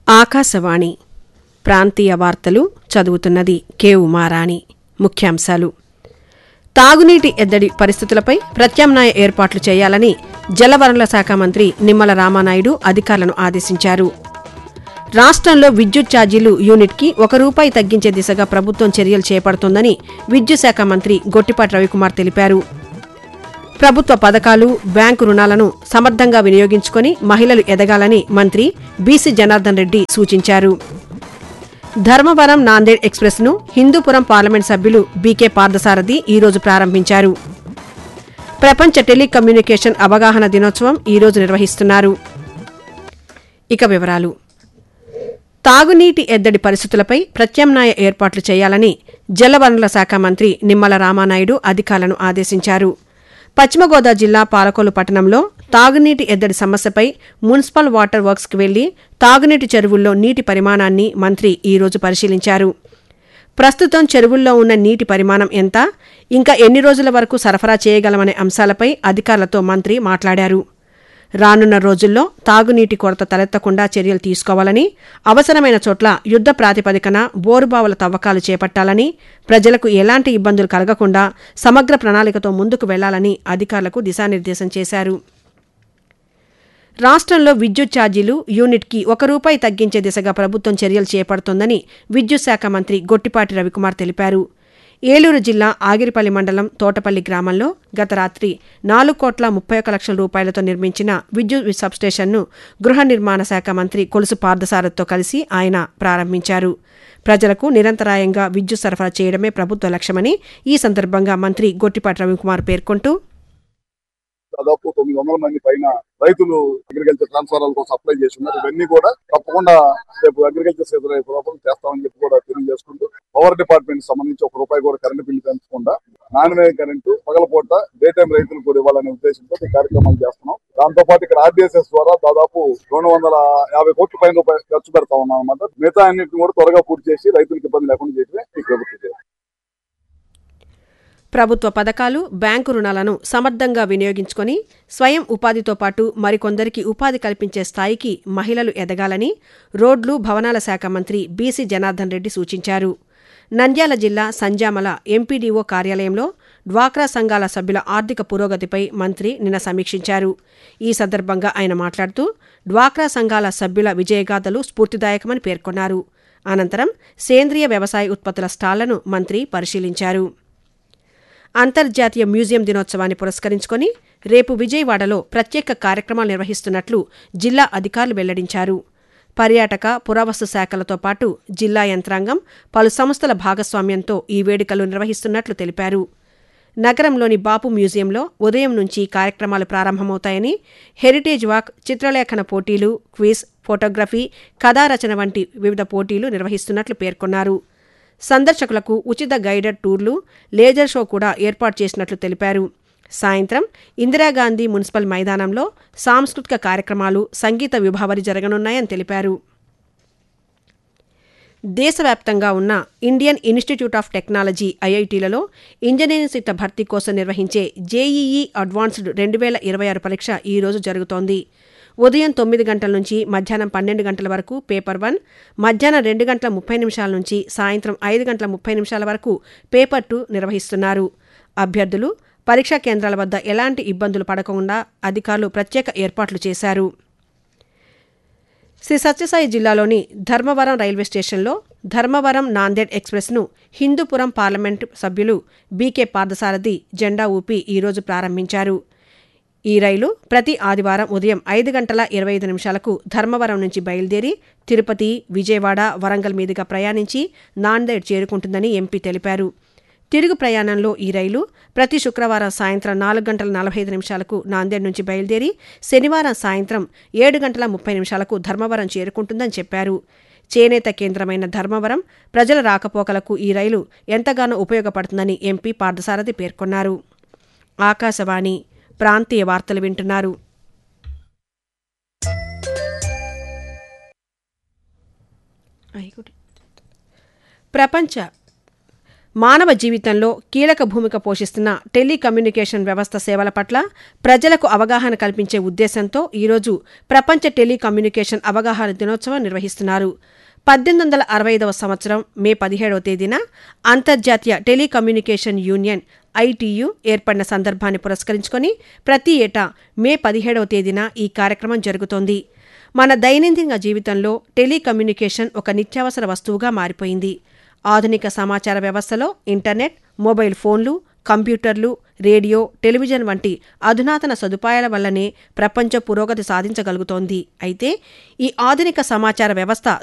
ఆకాశవాణి ప్రాంతీయ వార్తలు చదువుతున్నది కె ఉమారాణి ముఖ్యాంశాలు తాగునీటి ఎద్దడి పరిస్థితులపై ప్రత్యామ్నాయ ఏర్పాట్లు చేయాలని జలవనరుల శాఖ మంత్రి నిమ్మల రామానాయుడు అధికారులను ఆదేశించారు రాష్ట్రంలో విద్యుత్ ఛార్జీలు యూనిట్కి ఒక రూపాయి తగ్గించే దిశగా ప్రభుత్వం చర్యలు చేపడుతోందని విద్యుత్ శాఖ మంత్రి గొట్టిపాటి రవికుమార్ తెలిపారు ప్రభుత్వ పథకాలు బ్యాంకు రుణాలను సమర్థంగా వినియోగించుకొని మహిళలు ఎదగాలని మంత్రి బీసీ జనార్దన్ రెడ్డి సూచించారు ధర్మవరం నాందేడ్ ఎక్స్ప్రెస్ ను హిందూపురం పార్లమెంట్ సభ్యులు బీకే పార్థసారథి ఈరోజు ప్రారంభించారు ప్రపంచ టెలికమ్యూనికేషన్ అవగాహన దినోత్సవం ఈరోజు నిర్వహిస్తున్నారు ఇక వివరాలు తాగునీటి ఎద్దడి పరిస్థితులపై ప్రత్యామ్నాయ ఏర్పాట్లు చేయాలని జలవనరుల శాఖ మంత్రి నిమ్మల రామానాయుడు అధికారులను ఆదేశించారు పశ్చిమ గోదావరి జిల్లా పాలకొల్లు పట్టణంలో తాగునీటి ఎద్దడి సమస్యపై మున్సిపల్ వాటర్ వర్క్స్కి వెళ్లి తాగునీటి చెరువుల్లో నీటి పరిమాణాన్ని మంత్రి ఈరోజు పరిశీలించారు ప్రస్తుతం చెరువుల్లో ఉన్న నీటి పరిమాణం ఎంత ఇంకా ఎన్ని రోజుల వరకు సరఫరా చేయగలమనే అంశాలపై అధికారులతో మంత్రి మాట్లాడారు రానున్న రోజుల్లో తాగునీటి కొరత తలెత్తకుండా చర్యలు తీసుకోవాలని అవసరమైన చోట్ల యుద్ద ప్రాతిపదికన బోరుబావుల తవ్వకాలు చేపట్టాలని ప్రజలకు ఎలాంటి ఇబ్బందులు కలగకుండా సమగ్ర ప్రణాళికతో ముందుకు వెళ్లాలని అధికారులకు దిశానిర్దేశం చేశారు రాష్ట్రంలో విద్యుత్ ఛార్జీలు యూనిట్కి ఒక రూపాయి తగ్గించే దిశగా ప్రభుత్వం చర్యలు చేపడుతోందని విద్యుత్ శాఖ మంత్రి గొట్టిపాటి రవికుమార్ తెలిపారు ఏలూరు జిల్లా ఆగిరిపల్లి మండలం తోటపల్లి గ్రామంలో గత రాత్రి నాలుగు కోట్ల ముప్పై ఒక్క లక్షల రూపాయలతో నిర్మించిన విద్యుత్ సబ్స్టేషన్ను గృహ నిర్మాణ శాఖ మంత్రి కొలుసు పార్థసారథితో కలిసి ఆయన ప్రారంభించారు ప్రజలకు నిరంతరాయంగా విద్యుత్ సరఫరా చేయడమే ప్రభుత్వ లక్ష్యమని ఈ సందర్భంగా మంత్రి గొట్టిపాటి రవికుమార్ పేర్కొంటూ దాదాపు తొమ్మిది వందల మంది పైన రైతులు అగ్రికల్చర్ ట్రాన్స్ఫారాల కోసం అప్లై చేసి ఉన్నారు ఇవన్నీ కూడా తప్పకుండా రేపు అగ్రికల్చర్ సీజన్ రేపు లోపల చేస్తామని చెప్పి కూడా తెలియజేసుకుంటూ పవర్ డిపార్ట్మెంట్ సంబంధించి ఒక రూపాయి కూడా కరెంటు బిల్లు పెంచకుండా నాణ్యమైన కరెంటు పగలపూట డే టైం రైతులకు కూడా ఇవ్వాలనే ఉద్దేశంతో ఈ కార్యక్రమాలు చేస్తున్నాం దాంతో పాటు ఇక్కడ ఆర్డీఎస్ఎస్ ద్వారా దాదాపు రెండు వందల యాభై కోట్ల పైన రూపాయలు ఖర్చు పెడతా ఉన్నాం అనమాట మిగతా అన్నింటిని కూడా త్వరగా పూర్తి చేసి రైతులకు ఇబ్బంది లేకుండా చేయడమే ఈ ప్రభుత్వం చేయాలి. ప్రభుత్వ పథకాలు బ్యాంకు రుణాలను సమర్థంగా వినియోగించుకొని స్వయం ఉపాధితో పాటు మరికొందరికి ఉపాధి కల్పించే స్థాయికి మహిళలు ఎదగాలని రోడ్లు భవనాల శాఖ మంత్రి బీసీ జనార్దన్ రెడ్డి సూచించారు నంద్యాల జిల్లా సంజామల ఎంపీడీఓ కార్యాలయంలో డ్వాక్రా సంఘాల సభ్యుల ఆర్థిక పురోగతిపై మంత్రి నిన్న సమీక్షించారు ఈ సందర్భంగా ఆయన మాట్లాడుతూ డ్వాక్రా సంఘాల సభ్యుల విజయగాథలు స్ఫూర్తిదాయకమని పేర్కొన్నారు అనంతరం సేంద్రియ వ్యవసాయ ఉత్పత్తుల స్టాళ్లను మంత్రి పరిశీలించారు అంతర్జాతీయ మ్యూజియం దినోత్సవాన్ని పురస్కరించుకొని రేపు విజయవాడలో ప్రత్యేక కార్యక్రమాలు నిర్వహిస్తున్నట్లు జిల్లా అధికారులు వెల్లడించారు పర్యాటక పురావస్తు శాఖలతో పాటు జిల్లా యంత్రాంగం పలు సంస్థల భాగస్వామ్యంతో ఈ వేడుకలు నిర్వహిస్తున్నట్లు తెలిపారు నగరంలోని బాపు మ్యూజియంలో ఉదయం నుంచి కార్యక్రమాలు ప్రారంభమవుతాయని హెరిటేజ్ వాక్ చిత్రలేఖన పోటీలు క్విజ్ ఫోటోగ్రఫీ కథారచన వంటి వివిధ పోటీలు నిర్వహిస్తున్నట్లు పేర్కొన్నారు సందర్శకులకు ఉచిత గైడెడ్ టూర్లు లేజర్ షో కూడా ఏర్పాటు చేసినట్లు తెలిపారు సాయంత్రం ఇందిరాగాంధీ మున్సిపల్ మైదానంలో సాంస్కృతిక కార్యక్రమాలు సంగీత విభావరి జరగనున్నాయని తెలిపారు దేశవ్యాప్తంగా ఉన్న ఇండియన్ ఇన్స్టిట్యూట్ ఆఫ్ టెక్నాలజీ ఐఐటీలలో ఇంజనీరింగ్ సీట్ల భర్తీ కోసం నిర్వహించే జేఈఈ అడ్వాన్స్డ్ రెండు వేల ఇరవై ఆరు పరీక్ష ఈ రోజు జరుగుతోంది ఉదయం తొమ్మిది గంటల నుంచి మధ్యాహ్నం పన్నెండు గంటల వరకు పేపర్ వన్ మధ్యాహ్నం రెండు గంటల ముప్పై నిమిషాల నుంచి సాయంత్రం ఐదు గంటల ముప్పై నిమిషాల వరకు పేపర్ టూ నిర్వహిస్తున్నారు అభ్యర్థులు పరీక్షా కేంద్రాల వద్ద ఎలాంటి ఇబ్బందులు పడకుండా అధికారులు ప్రత్యేక ఏర్పాట్లు చేశారు శ్రీ సత్యసాయి జిల్లాలోని ధర్మవరం రైల్వే స్టేషన్లో ధర్మవరం నాందేడ్ ఎక్స్ప్రెస్ను హిందూపురం పార్లమెంటు సభ్యులు బీకే పార్థసారథి జెండా ఊపి ఈరోజు ప్రారంభించారు ఈ రైలు ప్రతి ఆదివారం ఉదయం ఐదు గంటల ఇరవై ఐదు నిమిషాలకు ధర్మవరం నుంచి బయలుదేరి తిరుపతి విజయవాడ వరంగల్ మీదుగా ప్రయాణించి నాందేడ్ చేరుకుంటుందని ఎంపీ తెలిపారు తిరుగు ప్రయాణంలో ఈ రైలు ప్రతి శుక్రవారం సాయంత్రం నాలుగు గంటల నలభై ఐదు నిమిషాలకు నాందేడ్ నుంచి బయలుదేరి శనివారం సాయంత్రం ఏడు గంటల ముప్పై నిమిషాలకు ధర్మవరం చేరుకుంటుందని చెప్పారు చేనేత కేంద్రమైన ధర్మవరం ప్రజల రాకపోకలకు ఈ రైలు ఎంతగానో ఉపయోగపడుతుందని ఎంపీ పార్థసారథి పేర్కొన్నారు ఆకాశవాణి ప్రాంతీయ వార్తలు వింటున్నారు ప్రపంచ మానవ జీవితంలో కీలక భూమిక పోషిస్తున్న టెలికమ్యూనికేషన్ వ్యవస్థ సేవల పట్ల ప్రజలకు అవగాహన కల్పించే ఉద్దేశంతో ఈరోజు ప్రపంచ టెలికమ్యూనికేషన్ అవగాహన దినోత్సవం నిర్వహిస్తున్నారు పద్దెనిమిది వందల అరవై ఐదవ సంవత్సరం మే పదిహేడవ తేదీన అంతర్జాతీయ టెలికమ్యూనికేషన్ యూనియన్ ఐటీయు ఏర్పడిన సందర్భాన్ని పురస్కరించుకొని ప్రతి ఏటా మే పదిహేడవ తేదీన ఈ కార్యక్రమం జరుగుతోంది మన దైనందిన జీవితంలో టెలికమ్యూనికేషన్ ఒక నిత్యావసర వస్తువుగా మారిపోయింది ఆధునిక సమాచార వ్యవస్థలో ఇంటర్నెట్ మొబైల్ ఫోన్లు కంప్యూటర్లు రేడియో టెలివిజన్ వంటి అధునాతన సదుపాయాల వల్లనే ప్రపంచ పురోగతి సాధించగలుగుతోంది అయితే ఈ ఆధునిక సమాచార వ్యవస్థ